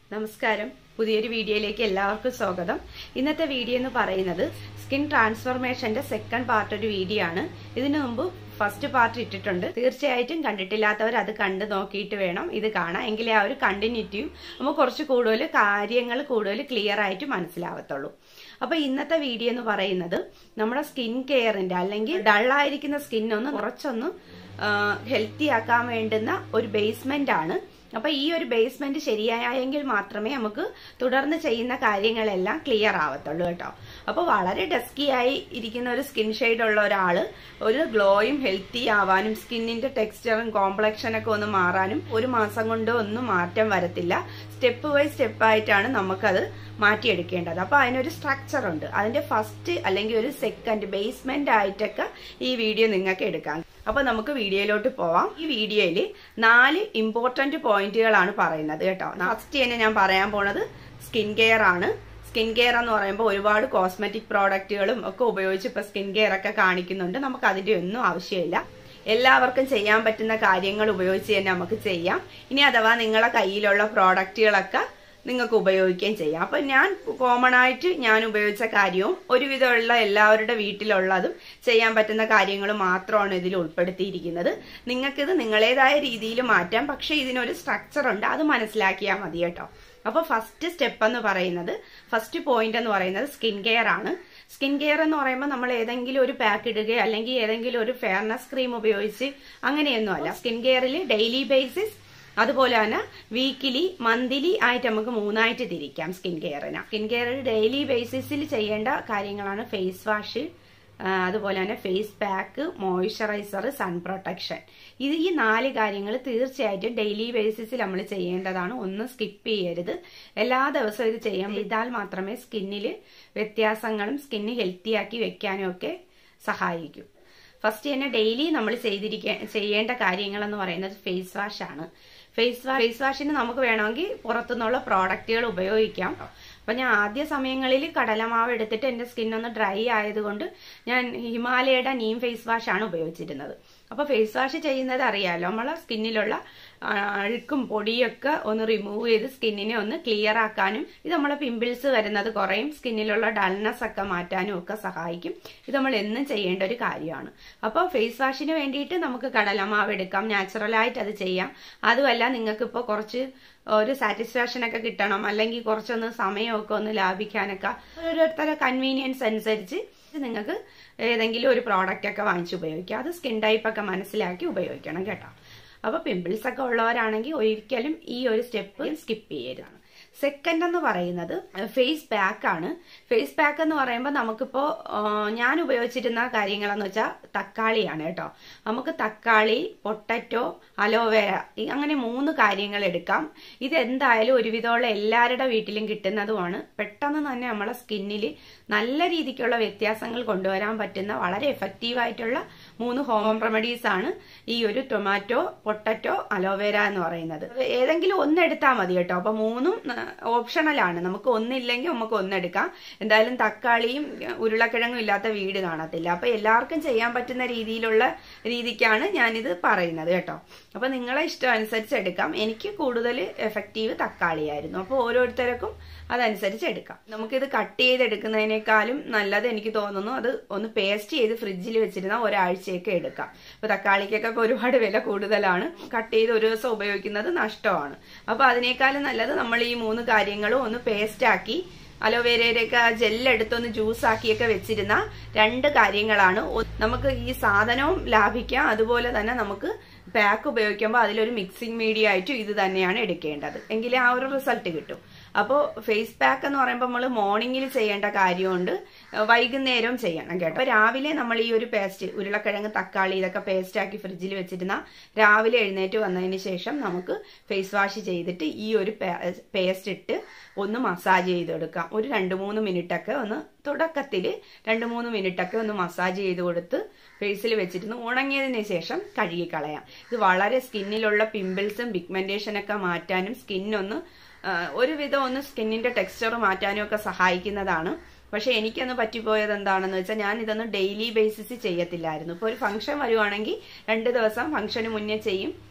നമസ്കാരം പുതിയൊരു വീഡിയോയിലേക്ക് എല്ലാവർക്കും സ്വാഗതം ഇന്നത്തെ വീഡിയോ എന്ന് പറയുന്നത് സ്കിൻ ട്രാൻസ്ഫോർമേഷന്റെ സെക്കൻഡ് പാർട്ട് ഒരു വീഡിയോ ആണ് ഇതിനു മുമ്പ് ഫസ്റ്റ് പാർട്ട് ഇട്ടിട്ടുണ്ട് തീർച്ചയായിട്ടും കണ്ടിട്ടില്ലാത്തവർ അത് കണ്ട് നോക്കിയിട്ട് വേണം ഇത് കാണാൻ എങ്കിലേ ആ ഒരു കണ്ടിന്യൂറ്റിയും നമുക്ക് കുറച്ച് കൂടുതൽ കാര്യങ്ങൾ കൂടുതൽ ക്ലിയർ ആയിട്ട് മനസ്സിലാവത്തുള്ളൂ അപ്പൊ ഇന്നത്തെ വീഡിയോ എന്ന് പറയുന്നത് നമ്മുടെ സ്കിൻ കെയറിന്റെ അല്ലെങ്കിൽ ഡള്ളായിരിക്കുന്ന സ്കിൻ ഒന്ന് കുറച്ചൊന്ന് ഹെൽത്തി ആക്കാൻ വേണ്ടുന്ന ഒരു ബേസ്മെന്റ് ആണ് അപ്പൊ ഈ ഒരു ബേസ്മെന്റ് ശരിയായെങ്കിൽ മാത്രമേ നമുക്ക് തുടർന്ന് ചെയ്യുന്ന കാര്യങ്ങളെല്ലാം ക്ലിയർ ആവത്തുള്ളൂ കേട്ടോ അപ്പൊ വളരെ ഡസ്കി ആയി ഇരിക്കുന്ന ഒരു സ്കിൻ ഷെയ്ഡ് ഉള്ള ഒരാള് ഒരു ഗ്ലോയും ഹെൽത്തി ആവാനും സ്കിന്നിന്റെ ടെക്സ്ചറും കോംപ്ലക്ഷനൊക്കെ ഒന്ന് മാറാനും ഒരു മാസം കൊണ്ട് ഒന്നും മാറ്റം വരത്തില്ല സ്റ്റെപ്പ് ബൈ സ്റ്റെപ്പ് ആയിട്ടാണ് നമുക്കത് മാറ്റിയെടുക്കേണ്ടത് അപ്പൊ അതിനൊരു സ്ട്രക്ചർ ഉണ്ട് അതിന്റെ ഫസ്റ്റ് അല്ലെങ്കിൽ ഒരു സെക്കൻഡ് ബേസ്മെന്റ് ആയിട്ടൊക്കെ ഈ വീഡിയോ നിങ്ങൾക്ക് എടുക്കാം അപ്പൊ നമുക്ക് വീഡിയോയിലോട്ട് പോവാം ഈ വീഡിയോയിൽ നാല് ഇമ്പോർട്ടന്റ് പോയിന്റുകളാണ് പറയുന്നത് കേട്ടോ ഫസ്റ്റ് തന്നെ ഞാൻ പറയാൻ പോണത് സ്കിൻ കെയർ ആണ് സ്കിൻ കെയർ എന്ന് പറയുമ്പോൾ ഒരുപാട് കോസ്മെറ്റിക് പ്രോഡക്റ്റുകളും ഒക്കെ ഉപയോഗിച്ച് ഇപ്പൊ സ്കിൻ കെയർ ഒക്കെ കാണിക്കുന്നുണ്ട് നമുക്ക് അതിന്റെ ഒന്നും ആവശ്യമില്ല എല്ലാവർക്കും ചെയ്യാൻ പറ്റുന്ന കാര്യങ്ങൾ ഉപയോഗിച്ച് തന്നെ നമുക്ക് ചെയ്യാം ഇനി അഥവാ നിങ്ങളെ കയ്യിലുള്ള പ്രോഡക്റ്റുകളൊക്കെ നിങ്ങൾക്ക് ഉപയോഗിക്കുകയും ചെയ്യാം അപ്പൊ ഞാൻ കോമൺ ആയിട്ട് ഞാൻ ഉപയോഗിച്ച കാര്യവും ഒരുവിധമുള്ള എല്ലാവരുടെ വീട്ടിലുള്ളതും ചെയ്യാൻ പറ്റുന്ന കാര്യങ്ങൾ മാത്രമാണ് ഇതിൽ ഉൾപ്പെടുത്തിയിരിക്കുന്നത് നിങ്ങൾക്കിത് നിങ്ങളേതായ രീതിയിൽ മാറ്റാം പക്ഷെ ഇതിനൊരു സ്ട്രക്ചർ ഉണ്ട് അത് മനസ്സിലാക്കിയാൽ മതി കേട്ടോ അപ്പൊ ഫസ്റ്റ് സ്റ്റെപ്പ് എന്ന് പറയുന്നത് ഫസ്റ്റ് പോയിന്റ് എന്ന് പറയുന്നത് സ്കിൻ കെയർ ആണ് സ്കിൻ കെയർ എന്ന് പറയുമ്പോൾ നമ്മൾ ഏതെങ്കിലും ഒരു പാക്ക് ഇടുകയോ അല്ലെങ്കിൽ ഏതെങ്കിലും ഒരു ഫെയർനെസ് ക്രീം ഉപയോഗിച്ച് അങ്ങനെയൊന്നും അല്ല സ്കിൻ കെയറിൽ ഡെയിലി ബേസിസ് അതുപോലെ തന്നെ വീക്കിലി മന്ത്ലി ആയിട്ട് നമുക്ക് മൂന്നായിട്ട് തിരിക്കാം സ്കിൻ കെയറിന് സ്കിൻ കെയറിൽ ഡെയിലി ബേസിസിൽ ചെയ്യേണ്ട കാര്യങ്ങളാണ് ഫേസ് വാഷ് അതുപോലെ തന്നെ face pack moisturiser sun protection ഇത് ഈ നാല് കാര്യങ്ങൾ തീർച്ചയായിട്ടും ഡെയിലി ബേസിസിൽ നമ്മൾ ചെയ്യേണ്ടതാണ് ഒന്നും സ്കിപ്പ് ചെയ്യരുത് എല്ലാ ദിവസവും ഇത് ചെയ്യാൻ ചെയ്താൽ മാത്രമേ സ്കിന്നിൽ വ്യത്യാസങ്ങളും സ്കിന്ന് ഹെൽത്തിയാക്കി വെക്കാനും ഒക്കെ സഹായിക്കും ഫസ്റ്റ് തന്നെ ഡെയിലി നമ്മൾ ചെയ്തിരിക്ക ചെയ്യേണ്ട കാര്യങ്ങൾ എന്ന് പറയുന്നത് ഫേസ് വാഷ് ആണ് ഫേസ് വാഷ് ഫേസ് വാഷിന് നമുക്ക് വേണമെങ്കിൽ പുറത്തുനിന്നുള്ള പ്രോഡക്റ്റുകൾ ഉപയോഗിക്കാം അപ്പൊ ഞാൻ ആദ്യ സമയങ്ങളിൽ കടലമാവ് എടുത്തിട്ട് എന്റെ സ്കിൻ ഒന്ന് ഡ്രൈ ആയതുകൊണ്ട് ഞാൻ ഹിമാലയയുടെ നീം ഫേസ് വാഷ് ആണ് ഉപയോഗിച്ചിരുന്നത് അപ്പൊ ഫേസ് വാഷ് ചെയ്യുന്നത് അറിയാലോ നമ്മളെ സ്കിന്നിലുള്ള അഴുക്കും പൊടിയൊക്കെ ഒന്ന് റിമൂവ് ചെയ്ത് സ്കിന്നിനെ ഒന്ന് ക്ലിയർ ആക്കാനും ഇത് നമ്മളെ പിമ്പിൾസ് വരുന്നത് കുറയും സ്കിന്നിലുള്ള ഡൾനെസ് ഒക്കെ മാറ്റാനും ഒക്കെ സഹായിക്കും ഇത് നമ്മൾ എന്നും ചെയ്യേണ്ട ഒരു കാര്യമാണ് അപ്പോൾ ഫേസ് വാഷിന് വേണ്ടിയിട്ട് നമുക്ക് കടലമാവ് എടുക്കാം നാച്ചുറലായിട്ട് അത് ചെയ്യാം അതുമല്ല നിങ്ങൾക്ക് ഇപ്പോൾ കുറച്ച് ഒരു സാറ്റിസ്ഫാക്ഷൻ ഒക്കെ കിട്ടണം അല്ലെങ്കിൽ കുറച്ചൊന്ന് സമയമൊക്കെ ഒന്ന് ലാഭിക്കാനൊക്കെ ഓരോരുത്തരുടെ കൺവീനിയൻസ് അനുസരിച്ച് നിങ്ങൾക്ക് ഏതെങ്കിലും ഒരു പ്രോഡക്റ്റ് ഒക്കെ വാങ്ങിച്ച് ഉപയോഗിക്കാം അത് സ്കിൻ ടൈപ്പ് ഒക്കെ മനസ്സിലാക്കി ഉപയോഗിക്കണം കേട്ടോ അപ്പൊ പിമ്പിൾസ് ഒക്കെ ഉള്ളവരാണെങ്കിൽ ഒരിക്കലും ഈ ഒരു സ്റ്റെപ്പ് സ്കിപ്പ് ചെയ്യരുതാണ് സെക്കൻഡ് എന്ന് പറയുന്നത് ഫേസ് പാക്ക് ആണ് ഫേസ് പാക്ക് എന്ന് പറയുമ്പോൾ നമുക്കിപ്പോ ഞാൻ ഉപയോഗിച്ചിരുന്ന കാര്യങ്ങളെന്ന് വെച്ചാൽ തക്കാളിയാണ് കേട്ടോ നമുക്ക് തക്കാളി പൊട്ടറ്റോ അലോവേര അങ്ങനെ മൂന്ന് കാര്യങ്ങൾ എടുക്കാം ഇത് എന്തായാലും ഒരുവിധമുള്ള എല്ലാവരുടെ വീട്ടിലും കിട്ടുന്നതുമാണ് പെട്ടെന്ന് തന്നെ നമ്മളെ സ്കിന്നിൽ നല്ല രീതിക്കുള്ള വ്യത്യാസങ്ങൾ കൊണ്ടുവരാൻ പറ്റുന്ന വളരെ എഫക്റ്റീവ് ആയിട്ടുള്ള മൂന്ന് ഹോം റെമഡീസ് ആണ് ഈ ഒരു ടൊമാറ്റോ പൊട്ടറ്റോ അലോവേര എന്ന് പറയുന്നത് ഏതെങ്കിലും ഒന്നെടുത്താൽ മതി കേട്ടോ അപ്പൊ മൂന്നും ഓപ്ഷണലാണ് നമുക്ക് ഒന്നില്ലെങ്കിൽ നമുക്ക് ഒന്നെടുക്കാം എന്തായാലും തക്കാളിയും ഉരുളക്കിഴങ്ങും ഇല്ലാത്ത വീട് കാണത്തില്ല അപ്പൊ എല്ലാവർക്കും ചെയ്യാൻ പറ്റുന്ന രീതിയിലുള്ള രീതിക്കാണ് ഞാനിത് പറയുന്നത് കേട്ടോ അപ്പൊ നിങ്ങളെ ഇഷ്ടം അനുസരിച്ച് എടുക്കാം എനിക്ക് കൂടുതൽ എഫക്റ്റീവ് തക്കാളിയായിരുന്നു അപ്പോൾ ഓരോരുത്തർക്കും അതനുസരിച്ച് എടുക്കാം നമുക്കിത് കട്ട് ചെയ്തെടുക്കുന്നതിനേക്കാളും നല്ലത് എനിക്ക് തോന്നുന്നു അത് ഒന്ന് പേസ്റ്റ് ചെയ്ത് ഫ്രിഡ്ജിൽ വെച്ചിരുന്ന ഒരാഴ്ചയൊക്കെ എടുക്കാം ഇപ്പൊ തക്കാളിക്കൊക്കെ ഇപ്പൊ ഒരുപാട് വില കൂടുതലാണ് കട്ട് ചെയ്ത് ഒരു ദിവസം ഉപയോഗിക്കുന്നത് നഷ്ടമാണ് അപ്പൊ അതിനേക്കാളും നല്ലത് നമ്മൾ ഈ മൂന്ന് കാര്യങ്ങളും ഒന്ന് പേസ്റ്റ് ആക്കി അലോവേരയുടെയൊക്കെ ജെല്ലെടുത്തൊന്ന് ജ്യൂസ് ആക്കിയൊക്കെ വെച്ചിരുന്ന രണ്ട് കാര്യങ്ങളാണ് നമുക്ക് ഈ സാധനവും ലാഭിക്കാം അതുപോലെ തന്നെ നമുക്ക് പാക്ക് ഉപയോഗിക്കുമ്പോൾ അതിലൊരു മിക്സിംഗ് മീഡിയ ആയിട്ടും ഇത് തന്നെയാണ് എടുക്കേണ്ടത് എങ്കിലേ ആ ഒരു റിസൾട്ട് കിട്ടും അപ്പോൾ ഫേസ് പാക്ക് എന്ന് പറയുമ്പോൾ നമ്മൾ മോർണിംഗിൽ ചെയ്യേണ്ട കാര്യമുണ്ട് വൈകുന്നേരവും ചെയ്യണം കേട്ടോ അപ്പോൾ രാവിലെ നമ്മൾ ഈ ഒരു പേസ്റ്റ് ഉരുളക്കിഴങ്ങ് തക്കാളി ഇതൊക്കെ പേസ്റ്റ് ആക്കി ഫ്രിഡ്ജിൽ വെച്ചിരുന്ന രാവിലെ എഴുന്നേറ്റ് വന്നതിന് ശേഷം നമുക്ക് ഫേസ് വാഷ് ചെയ്തിട്ട് ഈ ഒരു പേസ്റ്റ് ഇട്ട് ഒന്ന് മസാജ് ചെയ്തെടുക്കാം ഒരു രണ്ട് മൂന്ന് മിനിറ്റൊക്കെ ഒന്ന് തുടക്കത്തിൽ രണ്ട് മൂന്ന് മിനിറ്റൊക്കെ ഒന്ന് മസാജ് ചെയ്ത് കൊടുത്ത് ഫേസിൽ വെച്ചിരുന്ന് ഉണങ്ങിയതിന് ശേഷം കഴുകിക്കളയാം ഇത് വളരെ സ്കിന്നിലുള്ള പിമ്പിൾസും പിഗ്മെന്റേഷനൊക്കെ മാറ്റാനും സ്കിന്നൊന്ന് ഒരുവിധം ഒന്ന് സ്കിന്നിന്റെ ടെക്സ്ചർ മാറ്റാനും ഒക്കെ സഹായിക്കുന്നതാണ് പക്ഷെ എനിക്കൊന്ന് പറ്റിപ്പോയത് എന്താണെന്ന് വെച്ചാൽ ഞാൻ ഇതൊന്നും ഡെയിലി ബേസിസ് ചെയ്യത്തില്ലായിരുന്നു ഇപ്പോൾ ഒരു ഫംഗ്ഷൻ വരുവാണെങ്കിൽ രണ്ട് ദിവസം ഫംഗ്ഷന് മുന്നേ ചെയ്യും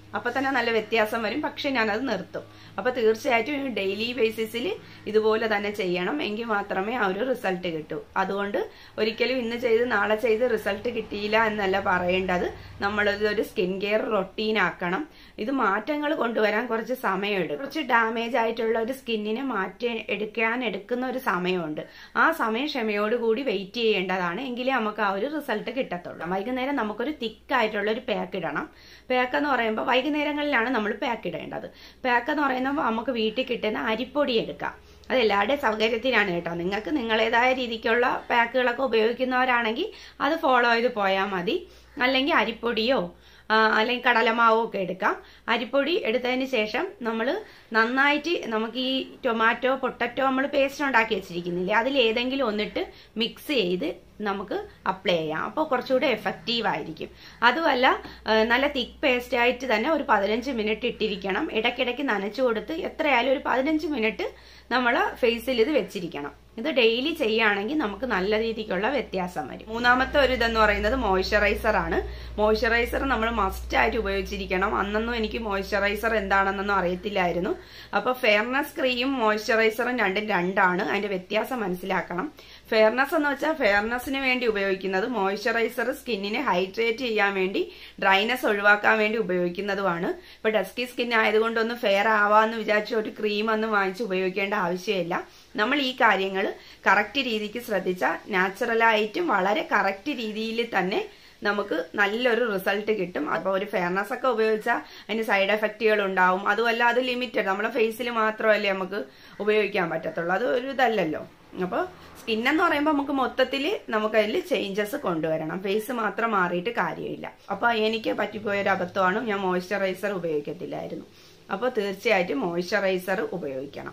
അപ്പൊ തന്നെ നല്ല വ്യത്യാസം വരും പക്ഷെ ഞാനത് നിർത്തും അപ്പൊ തീർച്ചയായിട്ടും ഡെയിലി ബേസിസിൽ ഇതുപോലെ തന്നെ ചെയ്യണം എങ്കിൽ മാത്രമേ ആ ഒരു റിസൾട്ട് കിട്ടൂ അതുകൊണ്ട് ഒരിക്കലും ഇന്ന് ചെയ്ത് നാളെ ചെയ്ത് റിസൾട്ട് കിട്ടിയില്ല എന്നല്ല പറയേണ്ടത് നമ്മളിത് ഒരു സ്കിൻ കെയർ റൊട്ടീൻ ആക്കണം ഇത് മാറ്റങ്ങൾ കൊണ്ടുവരാൻ കുറച്ച് സമയമെടുക്കും കുറച്ച് ഡാമേജ് ആയിട്ടുള്ള ഒരു സ്കിന്നിനെ മാറ്റി എടുക്കാൻ എടുക്കുന്ന ഒരു സമയമുണ്ട് ആ സമയം ക്ഷമയോടുകൂടി വെയിറ്റ് ചെയ്യേണ്ടതാണ് എങ്കിലേ നമുക്ക് ആ ഒരു റിസൾട്ട് കിട്ടത്തുള്ളൂ വൈകുന്നേരം നമുക്കൊരു തിക്കായിട്ടുള്ള ഒരു പാക്ക് ഇടണം പാക്ക് എന്ന് പറയുമ്പോൾ വൈകുന്നേരങ്ങളിലാണ് നമ്മൾ പാക്ക് ഇടേണ്ടത് പാക്ക് എന്ന് പറയുമ്പോൾ നമുക്ക് വീട്ടിൽ കിട്ടുന്ന അരിപ്പൊടി എടുക്കാം അത് എല്ലാവരുടെയും സൗകര്യത്തിനാണ് കേട്ടോ നിങ്ങൾക്ക് നിങ്ങളേതായ രീതിക്കുള്ള പാക്കുകളൊക്കെ ഉപയോഗിക്കുന്നവരാണെങ്കിൽ അത് ഫോളോ ചെയ്ത് പോയാൽ മതി അല്ലെങ്കിൽ അരിപ്പൊടിയോ അല്ലെങ്കിൽ കടലമാവോ ഒക്കെ എടുക്കാം അരിപ്പൊടി എടുത്തതിന് ശേഷം നമ്മൾ നന്നായിട്ട് നമുക്ക് ഈ ടൊമാറ്റോ പൊട്ടറ്റോ നമ്മൾ പേസ്റ്റ് ഉണ്ടാക്കി വെച്ചിരിക്കുന്നില്ലേ അതിൽ ഏതെങ്കിലും ഒന്നിട്ട് മിക്സ് ചെയ്ത് നമുക്ക് അപ്ലൈ ചെയ്യാം അപ്പോൾ കുറച്ചുകൂടെ എഫക്റ്റീവ് ആയിരിക്കും അതുമല്ല നല്ല തിക്ക് പേസ്റ്റ് ആയിട്ട് തന്നെ ഒരു പതിനഞ്ച് മിനിറ്റ് ഇട്ടിരിക്കണം ഇടയ്ക്കിടയ്ക്ക് നനച്ചു കൊടുത്ത് എത്രയായാലും ഒരു പതിനഞ്ച് മിനിറ്റ് നമ്മൾ ഫേസിൽ ഇത് വെച്ചിരിക്കണം ഇത് ഡെയിലി ചെയ്യുകയാണെങ്കിൽ നമുക്ക് നല്ല രീതിക്കുള്ള വ്യത്യാസം വരും മൂന്നാമത്തെ ഒരു ഇതെന്ന് പറയുന്നത് മോയ്സ്ചറൈസർ ആണ് മോയ്സ്ചറൈസർ നമ്മൾ മസ്റ്റ് ആയിട്ട് ഉപയോഗിച്ചിരിക്കണം അന്നൊന്നും എനിക്ക് മോയ്സ്ചറൈസർ എന്താണെന്നൊന്നും അറിയത്തില്ലായിരുന്നു അപ്പൊ ഫെയർനെസ് ക്രീം മോയ്സ്ചറൈസറും രണ്ടും രണ്ടാണ് അതിന്റെ വ്യത്യാസം മനസ്സിലാക്കണം ഫെയർനെസ് എന്ന് വെച്ചാൽ ഫെയർനെസ്സിന് വേണ്ടി ഉപയോഗിക്കുന്നത് മോയ്സ്ചറൈസർ സ്കിന്നിനെ ഹൈഡ്രേറ്റ് ചെയ്യാൻ വേണ്ടി ഡ്രൈനെസ് ഒഴിവാക്കാൻ വേണ്ടി ഉപയോഗിക്കുന്നതുമാണ് ഇപ്പൊ ഡസ്കി സ്കിൻ ആയതുകൊണ്ടൊന്ന് ഫെയർ ആവാന്ന് വിചാരിച്ച ഒരു ക്രീം ഒന്നും വാങ്ങിച്ച് ഉപയോഗിക്കേണ്ട ആവശ്യമില്ല നമ്മൾ ഈ കാര്യങ്ങൾ കറക്റ്റ് രീതിക്ക് ശ്രദ്ധിച്ചാൽ നാച്ചുറലായിട്ടും വളരെ കറക്റ്റ് രീതിയിൽ തന്നെ നമുക്ക് നല്ലൊരു റിസൾട്ട് കിട്ടും അപ്പോൾ ഒരു ഫെയർനെസ് ഒക്കെ ഉപയോഗിച്ചാൽ അതിന് സൈഡ് എഫക്റ്റുകൾ ഉണ്ടാവും അതുമല്ല അത് ലിമിറ്റഡ് നമ്മുടെ ഫേസിൽ മാത്രമല്ലേ നമുക്ക് ഉപയോഗിക്കാൻ പറ്റത്തുള്ളൂ അത് ഒരു ഇതല്ലല്ലോ അപ്പോൾ സ്കിൻ എന്ന് പറയുമ്പോൾ നമുക്ക് മൊത്തത്തിൽ നമുക്ക് അതിൽ ചേഞ്ചസ് കൊണ്ടുവരണം ഫേസ് മാത്രം മാറിയിട്ട് കാര്യമില്ല അപ്പോൾ എനിക്ക് പറ്റിപ്പോയ ഒരു അബദ്ധമാണ് ഞാൻ മോയ്സ്ചറൈസർ ഉപയോഗിക്കത്തില്ലായിരുന്നു അപ്പോൾ തീർച്ചയായിട്ടും മോയ്സ്ചറൈസർ ഉപയോഗിക്കണം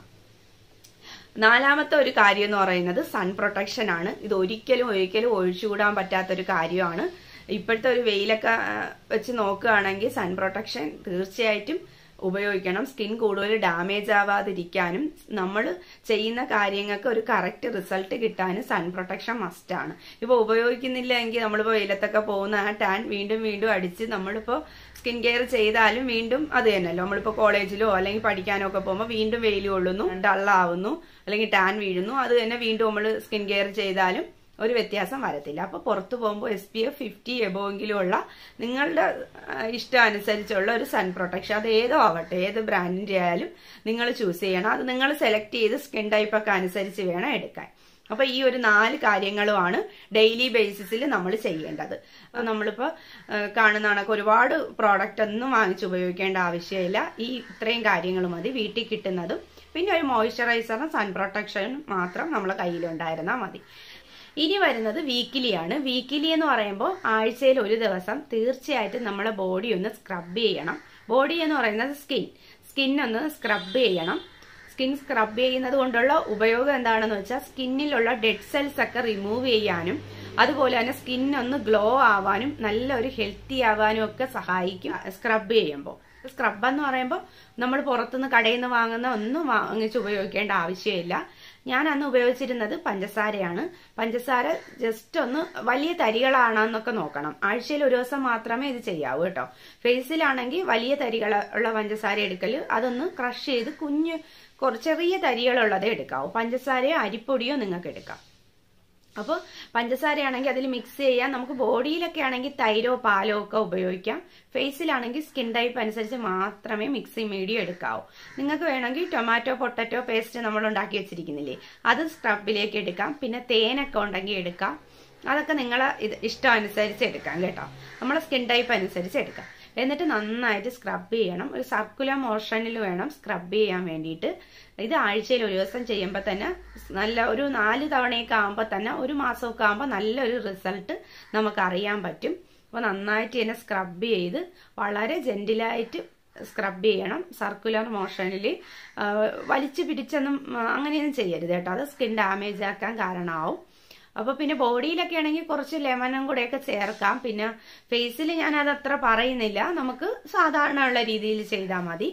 നാലാമത്തെ ഒരു കാര്യം എന്ന് പറയുന്നത് സൺ പ്രൊട്ടക്ഷൻ ആണ് ഇത് ഒരിക്കലും ഒരിക്കലും ഒഴിച്ചുകൂടാൻ പറ്റാത്ത ഒരു കാര്യമാണ് ഇപ്പോഴത്തെ ഒരു വെയിലൊക്കെ വെച്ച് നോക്കുകയാണെങ്കിൽ സൺ പ്രൊട്ടക്ഷൻ തീർച്ചയായിട്ടും ഉപയോഗിക്കണം സ്കിൻ കൂടുതൽ ഡാമേജ് ആവാതിരിക്കാനും നമ്മൾ ചെയ്യുന്ന കാര്യങ്ങൾക്ക് ഒരു കറക്റ്റ് റിസൾട്ട് കിട്ടാനും സൺ പ്രൊട്ടക്ഷൻ മസ്റ്റ് ആണ് ഇപ്പോൾ ഉപയോഗിക്കുന്നില്ല എങ്കിൽ നമ്മളിപ്പോൾ വെയിലത്തൊക്കെ പോകുന്ന ആ ടാൻ വീണ്ടും വീണ്ടും അടിച്ച് നമ്മളിപ്പോൾ സ്കിൻ കെയർ ചെയ്താലും വീണ്ടും അത് തന്നെയല്ലോ നമ്മളിപ്പോൾ കോളേജിലോ അല്ലെങ്കിൽ പഠിക്കാനോ ഒക്കെ പോകുമ്പോൾ വീണ്ടും വെയിൽ കൊള്ളുന്നു ഡള്ളാവുന്നു അല്ലെങ്കിൽ ടാൻ വീഴുന്നു അത് തന്നെ വീണ്ടും നമ്മൾ സ്കിൻ കെയർ ചെയ്താലും ഒരു വ്യത്യാസം വരത്തില്ല അപ്പോൾ പുറത്തു പോകുമ്പോൾ എസ് പി എഫ് ഫിഫ്റ്റി എബോവെങ്കിലും ഉള്ള നിങ്ങളുടെ ഇഷ്ടം അനുസരിച്ചുള്ള ഒരു സൺ പ്രൊട്ടക്ഷൻ അത് ഏതോ ആവട്ടെ ഏത് ബ്രാൻഡിന്റെ ആയാലും നിങ്ങൾ ചൂസ് ചെയ്യണം അത് നിങ്ങൾ സെലക്ട് ചെയ്ത് സ്കിൻ ടൈപ്പ് ഒക്കെ അനുസരിച്ച് വേണം എടുക്കാൻ അപ്പൊ ഈ ഒരു നാല് കാര്യങ്ങളുമാണ് ഡെയിലി ബേസിസിൽ നമ്മൾ ചെയ്യേണ്ടത് നമ്മളിപ്പോ കാണുന്ന കണക്ക് ഒരുപാട് പ്രോഡക്റ്റ് ഒന്നും വാങ്ങിച്ച് ഉപയോഗിക്കേണ്ട ആവശ്യമില്ല ഈ ഇത്രയും കാര്യങ്ങൾ മതി വീട്ടിൽ കിട്ടുന്നതും പിന്നെ ഒരു മോയ്സ്ചറൈസറും സൺ പ്രൊട്ടക്ഷനും മാത്രം നമ്മളെ കയ്യിലുണ്ടായിരുന്നാൽ മതി ഇനി വരുന്നത് വീക്കിലിയാണ് വീക്കിലി എന്ന് പറയുമ്പോൾ ആഴ്ചയിൽ ഒരു ദിവസം തീർച്ചയായിട്ടും നമ്മളെ ബോഡി ഒന്ന് സ്ക്രബ് ചെയ്യണം ബോഡി എന്ന് പറയുന്നത് സ്കിൻ സ്കിൻ ഒന്ന് സ്ക്രബ് ചെയ്യണം സ്കിൻ സ്ക്രബ് ചെയ്യുന്നത് കൊണ്ടുള്ള ഉപയോഗം എന്താണെന്ന് വെച്ചാൽ സ്കിന്നിലുള്ള ഡെഡ് സെൽസ് ഒക്കെ റിമൂവ് ചെയ്യാനും അതുപോലെ തന്നെ സ്കിൻ ഒന്ന് ഗ്ലോ ആവാനും നല്ലൊരു ഹെൽത്തി ആവാനും ഒക്കെ സഹായിക്കും സ്ക്രബ് ചെയ്യുമ്പോൾ സ്ക്രബ് എന്ന് പറയുമ്പോൾ നമ്മൾ പുറത്തുനിന്ന് കടയിൽ നിന്ന് വാങ്ങുന്ന ഒന്നും വാങ്ങിച്ച് ഉപയോഗിക്കേണ്ട ആവശ്യമില്ല ഞാൻ അന്ന് ഉപയോഗിച്ചിരുന്നത് പഞ്ചസാരയാണ് പഞ്ചസാര ജസ്റ്റ് ഒന്ന് വലിയ തരികളാണെന്നൊക്കെ നോക്കണം ആഴ്ചയിൽ ഒരു ദിവസം മാത്രമേ ഇത് ചെയ്യാവൂ കേട്ടോ ഫേസിലാണെങ്കിൽ വലിയ തരികൾ ഉള്ള പഞ്ചസാര എടുക്കൽ അതൊന്ന് ക്രഷ് ചെയ്ത് കുഞ്ഞ് ചെറിയ തരികളുള്ളതേ എടുക്കാവൂ പഞ്ചസാരയോ അരിപ്പൊടിയോ നിങ്ങൾക്ക് എടുക്കാം അപ്പോൾ പഞ്ചസാരയാണെങ്കിൽ അതിൽ മിക്സ് ചെയ്യാൻ നമുക്ക് ബോഡിയിലൊക്കെ ആണെങ്കിൽ തൈരോ പാലോ ഒക്കെ ഉപയോഗിക്കാം ഫേസിലാണെങ്കിൽ സ്കിൻ ടൈപ്പ് അനുസരിച്ച് മാത്രമേ മിക്സിംഗ് മീഡിയം എടുക്കാവൂ നിങ്ങൾക്ക് വേണമെങ്കിൽ ടൊമാറ്റോ പൊട്ടറ്റോ പേസ്റ്റ് നമ്മൾ ഉണ്ടാക്കി വെച്ചിരിക്കുന്നില്ലേ അത് സ്ക്രബിലേക്ക് എടുക്കാം പിന്നെ തേനൊക്കെ ഉണ്ടെങ്കിൽ എടുക്കാം അതൊക്കെ നിങ്ങളെ ഇത് ഇഷ്ടം അനുസരിച്ച് എടുക്കാം കേട്ടോ നമ്മളെ സ്കിൻ ടൈപ്പ് അനുസരിച്ച് എടുക്കാം എന്നിട്ട് നന്നായിട്ട് സ്ക്രബ് ചെയ്യണം ഒരു സർക്കുലർ മോഷനിൽ വേണം സ്ക്രബ് ചെയ്യാൻ വേണ്ടിയിട്ട് ഇത് ആഴ്ചയിൽ ഒരു ദിവസം ചെയ്യുമ്പോൾ തന്നെ നല്ല ഒരു നാല് തവണയൊക്കെ ആകുമ്പോൾ തന്നെ ഒരു മാസമൊക്കെ ആകുമ്പോൾ നല്ലൊരു റിസൾട്ട് നമുക്ക് അറിയാൻ പറ്റും അപ്പോൾ നന്നായിട്ട് തന്നെ സ്ക്രബ് ചെയ്ത് വളരെ ജെന്റിലായിട്ട് സ്ക്രബ് ചെയ്യണം സർക്കുലർ മോഷനിൽ വലിച്ചു പിടിച്ചൊന്നും അങ്ങനെയൊന്നും ചെയ്യരുത് കേട്ടോ അത് സ്കിൻ ഡാമേജ് ആക്കാൻ കാരണമാവും അപ്പോൾ പിന്നെ ബോഡിയിലൊക്കെ ആണെങ്കിൽ കുറച്ച് ലെമനും കൂടെയൊക്കെ ചേർക്കാം പിന്നെ ഫേസിൽ ഞാൻ അത് അത്ര പറയുന്നില്ല നമുക്ക് സാധാരണ ഉള്ള രീതിയിൽ ചെയ്താൽ മതി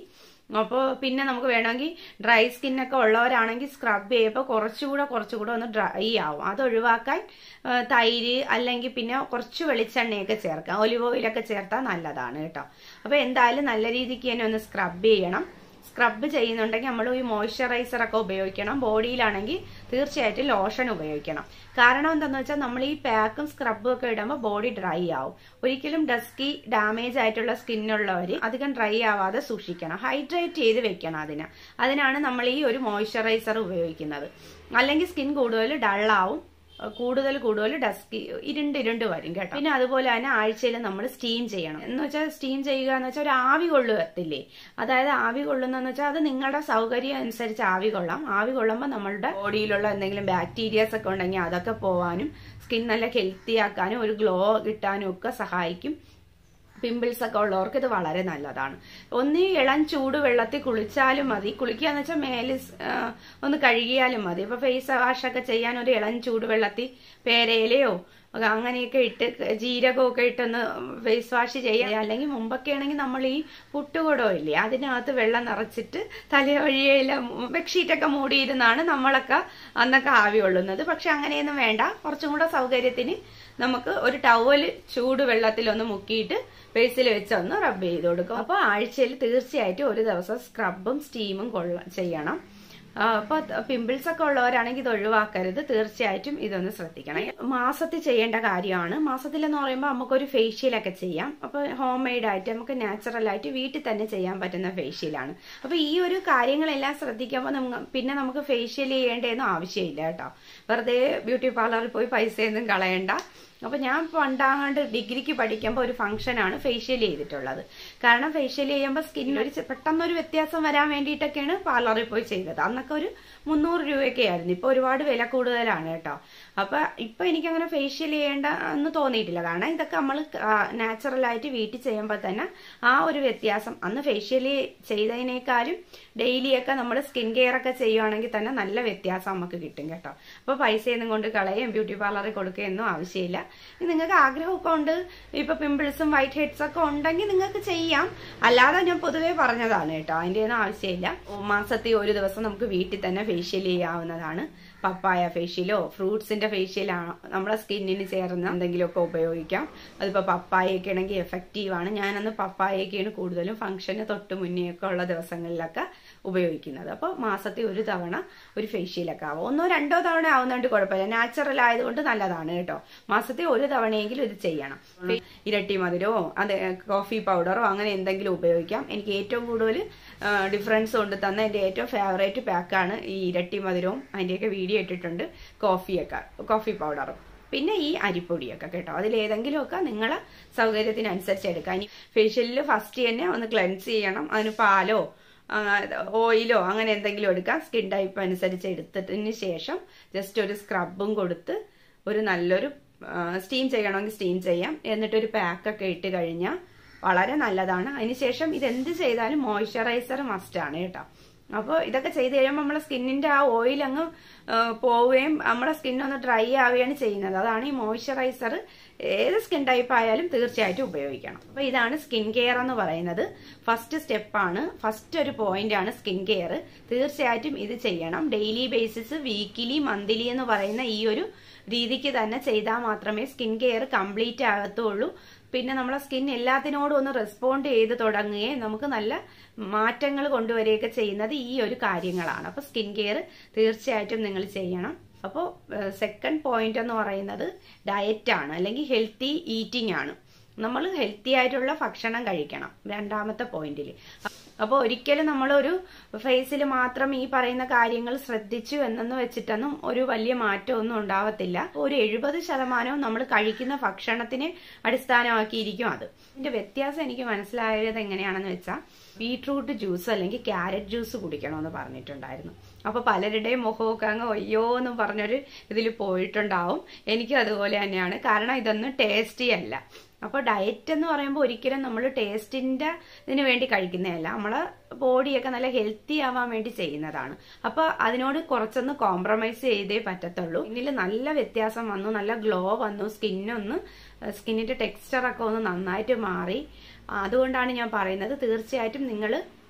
അപ്പോൾ പിന്നെ നമുക്ക് വേണമെങ്കിൽ ഡ്രൈ സ്കിന്നൊക്കെ ഉള്ളവരാണെങ്കിൽ സ്ക്രബ് ചെയ്യുമ്പോൾ കുറച്ചുകൂടെ കുറച്ചുകൂടെ ഒന്ന് ഡ്രൈ ആവും അത് ഒഴിവാക്കാൻ ആ, തൈര് അല്ലെങ്കിൽ പിന്നെ കുറച്ച് വെളിച്ചെണ്ണയൊക്കെ ചേർക്കാം ഒലിവ് ഓയിലൊക്കെ ചേർത്താൽ നല്ലതാണ് കേട്ടോ അപ്പോൾ എന്തായാലും നല്ല രീതിക്ക് തന്നെ ഒന്ന് സ്ക്രബ് ചെയ്യണം സ്ക്രബ് ചെയ്യുന്നുണ്ടെങ്കിൽ നമ്മൾ ഈ മോയ്സ്ചറൈസർ ഒക്കെ ഉപയോഗിക്കണം ബോഡിയിലാണെങ്കിൽ തീർച്ചയായിട്ടും ലോഷൻ ഉപയോഗിക്കണം കാരണം എന്താണെന്ന് വെച്ചാൽ നമ്മൾ ഈ പാക്കും സ്ക്രബും ഒക്കെ ഇടുമ്പോൾ ബോഡി ഡ്രൈ ആവും ഒരിക്കലും ഡസ്കി ഡാമേജ് ആയിട്ടുള്ള സ്കിന്നുള്ളവർ അധികം ഡ്രൈ ആവാതെ സൂക്ഷിക്കണം ഹൈഡ്രേറ്റ് ചെയ്ത് വെക്കണം അതിന് അതിനാണ് നമ്മൾ ഈ ഒരു മോയ്സ്ചറൈസർ ഉപയോഗിക്കുന്നത് അല്ലെങ്കിൽ സ്കിൻ കൂടുതൽ ഡള്ളാവും കൂടുതൽ കൂടുതൽ ഡസ്കി ഇരുണ്ട് ഇരുണ്ട് വരും കേട്ടോ പിന്നെ അതുപോലെ തന്നെ ആഴ്ചയിൽ നമ്മൾ സ്റ്റീം ചെയ്യണം എന്ന് വെച്ചാൽ സ്റ്റീം ചെയ്യുക എന്ന് വെച്ചാൽ ഒരു ആവി കൊള്ളുകത്തില്ലേ അതായത് ആവി കൊള്ളുന്നതെന്ന് വെച്ചാൽ അത് നിങ്ങളുടെ സൗകര്യം അനുസരിച്ച് ആവി കൊള്ളാം ആവി കൊള്ളുമ്പോൾ നമ്മളുടെ ബോഡിയിലുള്ള എന്തെങ്കിലും ബാക്ടീരിയാസ് ഒക്കെ ഉണ്ടെങ്കിൽ അതൊക്കെ പോവാനും സ്കിൻ നല്ല ഹെൽത്തി ആക്കാനും ഒരു ഗ്ലോ കിട്ടാനും ഒക്കെ സഹായിക്കും പിമ്പിൾസ് ഒക്കെ ഉള്ളവർക്ക് ഇത് വളരെ നല്ലതാണ് ഒന്ന് ഇളം ചൂട് വെള്ളത്തിൽ കുളിച്ചാലും മതി കുളിക്കാന്ന് വെച്ചാൽ മേല് സ്- ആ, ഒന്ന് കഴുകിയാലും മതി ഇപ്പൊ ഫേസ് വാഷ് ഒക്കെ ചെയ്യാൻ ഒരു ഇളം ചൂട് വെള്ളത്തിൽ പേരയിലയോ ഒക്കെ അങ്ങനെയൊക്കെ ഇട്ട് ജീരകമൊക്കെ ഇട്ടൊന്ന് ഫേസ് വാഷ് ചെയ്യാം അല്ലെങ്കിൽ മുമ്പൊക്കെ ആണെങ്കിൽ നമ്മൾ ഈ പുട്ടുകുടോ ഇല്ലേ അതിനകത്ത് വെള്ളം നിറച്ചിട്ട് തലയൊഴിയില ബെഡ്ഷീറ്റൊക്കെ മൂടിയിരുന്നാണ് നമ്മളൊക്കെ അന്നൊക്കെ ആവി കൊള്ളുന്നത് പക്ഷെ അങ്ങനെയൊന്നും വേണ്ട കുറച്ചും കൂടെ സൗകര്യത്തിന് നമുക്ക് ഒരു ടവല് ചൂട് വെള്ളത്തിൽ ഒന്ന് മുക്കിയിട്ട് ഫേസിൽ വെച്ച് ഒന്ന് റബ്ബ് ചെയ്ത് കൊടുക്കും അപ്പോൾ ആഴ്ചയിൽ തീർച്ചയായിട്ടും ഒരു ദിവസം സ്ക്രബും സ്റ്റീമും കൊള്ള ചെയ്യണം ആ, അപ്പൊ പിമ്പിൾസ് ഒക്കെ ഉള്ളവരാണെങ്കിൽ ഇത് ഒഴിവാക്കരുത് തീർച്ചയായിട്ടും ഇതൊന്ന് ശ്രദ്ധിക്കണം മാസത്തിൽ ചെയ്യേണ്ട കാര്യമാണ് മാസത്തിൽ എന്ന് പറയുമ്പോൾ നമുക്കൊരു ഫേഷ്യലൊക്കെ ചെയ്യാം അപ്പൊ ഹോം മെയ്ഡ് ആയിട്ട് നമുക്ക് നാച്ചുറൽ ആയിട്ട് വീട്ടിൽ തന്നെ ചെയ്യാൻ പറ്റുന്ന ഫേഷ്യലാണ് അപ്പൊ ഈ ഒരു കാര്യങ്ങളെല്ലാം ശ്രദ്ധിക്കുമ്പോൾ നമ്മ- പിന്നെ നമുക്ക് ഫേഷ്യൽ ചെയ്യേണ്ടതൊന്നും ആവശ്യമില്ല കേട്ടോ വെറുതെ ബ്യൂട്ടി പാർലറിൽ പോയി പൈസയൊന്നും കളയണ്ട അപ്പൊ ഞാൻ പണ്ടാണ്ട് ഡിഗ്രിക്ക് പഠിക്കുമ്പോൾ ഒരു ഫംഗ്ഷനാണ് ഫേഷ്യൽ ചെയ്തിട്ടുള്ളത് കാരണം ഫേഷ്യൽ ചെയ്യുമ്പോൾ സ്കിന്നിൽ ഒരു ചെ- പെട്ടെന്നൊരു വ്യത്യാസം വരാൻ വേണ്ടിയിട്ടൊക്കെയാണ് പാർലറിൽ പോയി ചെയ്തത് അന്നൊക്കെ ഒരു മുന്നൂറ് രൂപയൊക്കെ ആയിരുന്നു ഇപ്പൊ ഒരുപാട് വില കൂടുതലാണ് കേട്ടോ അപ്പൊ ഇപ്പൊ എനിക്കങ്ങനെ ഫേഷ്യൽ ചെയ്യേണ്ട എന്ന് തോന്നിയിട്ടില്ല കാരണം ഇതൊക്കെ നമ്മൾ നാച്ചുറൽ ആയിട്ട് വീട്ടിൽ ചെയ്യുമ്പോൾ തന്നെ ആ ഒരു വ്യത്യാസം അന്ന് ഫേഷ്യൽ ചെയ്തതിനേക്കാളും ഡെയിലി ഒക്കെ നമ്മൾ സ്കിൻ കെയർ ഒക്കെ ചെയ്യുവാണെങ്കിൽ തന്നെ നല്ല വ്യത്യാസം നമുക്ക് കിട്ടും കേട്ടോ അപ്പൊ പൈസയൊന്നും കൊണ്ട് കളയും ബ്യൂട്ടി പാർലറിൽ കൊടുക്കുകയൊന്നും ആവശ്യമില്ല ഇനി നിങ്ങൾക്ക് ആഗ്രഹമൊക്കെ ഉണ്ട് ഇപ്പൊ പിമ്പിൾസും വൈറ്റ് ഹെഡ്സ് ഒക്കെ ഉണ്ടെങ്കിൽ നിങ്ങൾക്ക് ചെയ്യാം അല്ലാതെ ഞാൻ പൊതുവേ പറഞ്ഞതാണ് കേട്ടോ അതിന്റെ ഒന്നും ആവശ്യമില്ല മാസത്തിൽ ഒരു ദിവസം നമുക്ക് വീട്ടിൽ തന്നെ ഫേഷ്യൽ ചെയ്യാവുന്നതാണ് പപ്പായ ഫേഷ്യലോ ഫ്രൂട്ട്സിന്റെ ഫേഷ്യലോ നമ്മുടെ സ്കിന്നിന് ചേർന്ന എന്തെങ്കിലുമൊക്കെ ഉപയോഗിക്കാം അതിപ്പോൾ പപ്പായൊക്കെ ആണെങ്കിൽ എഫക്റ്റീവ് ആണ് ഞാനന്ന് പപ്പായൊക്കെയാണ് കൂടുതലും ഫംഗ്ഷന് തൊട്ട് മുന്നേ ഒക്കെ ഉള്ള ദിവസങ്ങളിലൊക്കെ ഉപയോഗിക്കുന്നത് അപ്പോൾ മാസത്തിൽ ഒരു തവണ ഒരു ഫേഷ്യലൊക്കെ ആവും ഒന്നോ രണ്ടോ തവണ ആവുന്നതുകൊണ്ട് കുഴപ്പമില്ല നാച്ചുറൽ ആയതുകൊണ്ട് നല്ലതാണ് കേട്ടോ മാസത്തിൽ ഒരു തവണയെങ്കിലും ഇത് ചെയ്യണം ഇരട്ടി മധുരമോ അതെ കോഫി പൗഡറോ അങ്ങനെ എന്തെങ്കിലും ഉപയോഗിക്കാം എനിക്ക് ഏറ്റവും കൂടുതൽ ഡിഫറൻസ് കൊണ്ട് തന്ന എൻ്റെ ഏറ്റവും ഫേവറേറ്റ് പാക്കാണ് ഈ ഇരട്ടി മധുരവും അതിൻ്റെയൊക്കെ വീഡിയോ ഇട്ടിട്ടുണ്ട് കോഫിയൊക്കെ കോഫി പൗഡറും പിന്നെ ഈ അരിപ്പൊടിയൊക്കെ കേട്ടോ അതിലേതെങ്കിലുമൊക്കെ നിങ്ങളെ സൗകര്യത്തിനനുസരിച്ച് എടുക്കാം ഇനി ഫേഷ്യലിൽ ഫസ്റ്റ് തന്നെ ഒന്ന് ക്ലെൻസ് ചെയ്യണം അതിന് പാലോ ആ, ഓയിലോ അങ്ങനെ എന്തെങ്കിലും എടുക്കാം സ്കിൻ ടൈപ്പ് അനുസരിച്ച് എടുത്തതിന് ശേഷം ജസ്റ്റ് ഒരു സ്ക്രബും കൊടുത്ത് ഒരു നല്ലൊരു സ്റ്റീം ചെയ്യണമെങ്കിൽ സ്റ്റീം ചെയ്യാം എന്നിട്ടൊരു പാക്കൊക്കെ ഇട്ട് കഴിഞ്ഞാൽ വളരെ നല്ലതാണ് അതിനുശേഷം ഇതെന്ത് ചെയ്താലും മോയ്സ്ചറൈസർ മസ്റ്റാണ് കേട്ടോ അപ്പോൾ ഇതൊക്കെ ചെയ്ത് കഴിയുമ്പോൾ നമ്മുടെ സ്കിന്നിന്റെ ആ ഓയിൽ അങ്ങ് ആ, പോവുകയും നമ്മുടെ സ്കിൻ ഒന്ന് ഡ്രൈ ആവുകയാണ് ചെയ്യുന്നത് അതാണ് ഈ മോയ്സ്ചറൈസർ ഏത് സ്കിൻ ടൈപ്പ് ആയാലും തീർച്ചയായിട്ടും ഉപയോഗിക്കണം അപ്പോൾ ഇതാണ് സ്കിൻ കെയർ എന്ന് പറയുന്നത് ഫസ്റ്റ് സ്റ്റെപ്പാണ് ഫസ്റ്റ് ഒരു പോയിന്റ് ആണ് സ്കിൻ കെയർ തീർച്ചയായിട്ടും ഇത് ചെയ്യണം ഡെയിലി ബേസിസ് വീക്കിലി മന്ത്ലി എന്ന് പറയുന്ന ഈ ഒരു രീതിക്ക് തന്നെ ചെയ്താൽ മാത്രമേ സ്കിൻ കെയർ കംപ്ലീറ്റ് ആകത്തുള്ളൂ പിന്നെ നമ്മളെ സ്കിൻ എല്ലാത്തിനോടും ഒന്ന് റെസ്പോണ്ട് ചെയ്ത് തുടങ്ങുകയും നമുക്ക് നല്ല മാറ്റങ്ങൾ കൊണ്ടുവരികയൊക്കെ ചെയ്യുന്നത് ഈ ഒരു കാര്യങ്ങളാണ് അപ്പോൾ സ്കിൻ കെയർ തീർച്ചയായിട്ടും നിങ്ങൾ ചെയ്യണം അപ്പോൾ സെക്കൻഡ് പോയിന്റ് എന്ന് പറയുന്നത് ഡയറ്റാണ് അല്ലെങ്കിൽ ഹെൽത്തി ഈറ്റിംഗ് ആണ് നമ്മൾ ഹെൽത്തി ആയിട്ടുള്ള ഭക്ഷണം കഴിക്കണം രണ്ടാമത്തെ പോയിന്റിൽ അപ്പോൾ ഒരിക്കലും നമ്മളൊരു ഫേസിൽ മാത്രം ഈ പറയുന്ന കാര്യങ്ങൾ ശ്രദ്ധിച്ചു എന്നെന്ന് വെച്ചിട്ടൊന്നും ഒരു വലിയ മാറ്റമൊന്നും ഉണ്ടാവത്തില്ല ഒരു എഴുപത് ശതമാനവും നമ്മൾ കഴിക്കുന്ന ഭക്ഷണത്തിനെ അടിസ്ഥാനമാക്കിയിരിക്കും അത് ഇതിന്റെ വ്യത്യാസം എനിക്ക് മനസ്സിലായത് എങ്ങനെയാണെന്ന് വെച്ചാൽ ബീട്രൂട്ട് ജ്യൂസ് അല്ലെങ്കിൽ ക്യാരറ്റ് ജ്യൂസ് കുടിക്കണമെന്ന് പറഞ്ഞിട്ടുണ്ടായിരുന്നു അപ്പൊ പലരുടെയും മുഖമൊക്കെ അങ്ങ് ഒയ്യോ എന്ന് പറഞ്ഞൊരു ഇതിൽ പോയിട്ടുണ്ടാവും എനിക്കും അതുപോലെ തന്നെയാണ് കാരണം ഇതൊന്നും ടേസ്റ്റി അല്ല അപ്പോൾ ഡയറ്റ് എന്ന് പറയുമ്പോൾ ഒരിക്കലും നമ്മൾ ടേസ്റ്റിന്റെ ഇതിന് വേണ്ടി കഴിക്കുന്നതല്ല നമ്മളെ ബോഡിയൊക്കെ നല്ല ഹെൽത്തി ആവാൻ വേണ്ടി ചെയ്യുന്നതാണ് അപ്പോൾ അതിനോട് കുറച്ചൊന്ന് കോംപ്രമൈസ് ചെയ്തേ പറ്റത്തുള്ളൂ ഇതിൽ നല്ല വ്യത്യാസം വന്നു നല്ല ഗ്ലോ വന്നു സ്കിന്നൊന്ന് സ്കിന്നിന്റെ ടെക്സ്ചർ ഒക്കെ ഒന്ന് നന്നായിട്ട് മാറി അതുകൊണ്ടാണ് ഞാൻ പറയുന്നത് തീർച്ചയായിട്ടും നിങ്ങൾ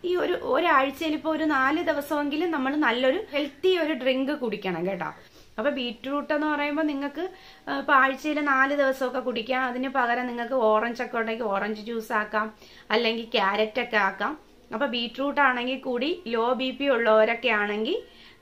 ഈ ഒരു ഒരാഴ്ചയിൽ ഇപ്പോൾ ഒരു നാല് ദിവസമെങ്കിലും നമ്മൾ നല്ലൊരു ഹെൽത്തി ഒരു ഡ്രിങ്ക് കുടിക്കണം കേട്ടോ അപ്പൊ ബീറ്റ്റൂട്ട് എന്ന് പറയുമ്പോൾ നിങ്ങൾക്ക് ഇപ്പൊ ആഴ്ചയിൽ നാല് ദിവസമൊക്കെ കുടിക്കാം അതിന് പകരം നിങ്ങൾക്ക് ഓറഞ്ച് ഒക്കെ ഉണ്ടെങ്കിൽ ഓറഞ്ച് ജ്യൂസ് ആക്കാം അല്ലെങ്കിൽ ക്യാരറ്റ് ഒക്കെ ആക്കാം അപ്പൊ ബീറ്റ്റൂട്ട് ആണെങ്കിൽ കൂടി ലോ ബി പി ഉള്ളവരൊക്കെ ആണെങ്കിൽ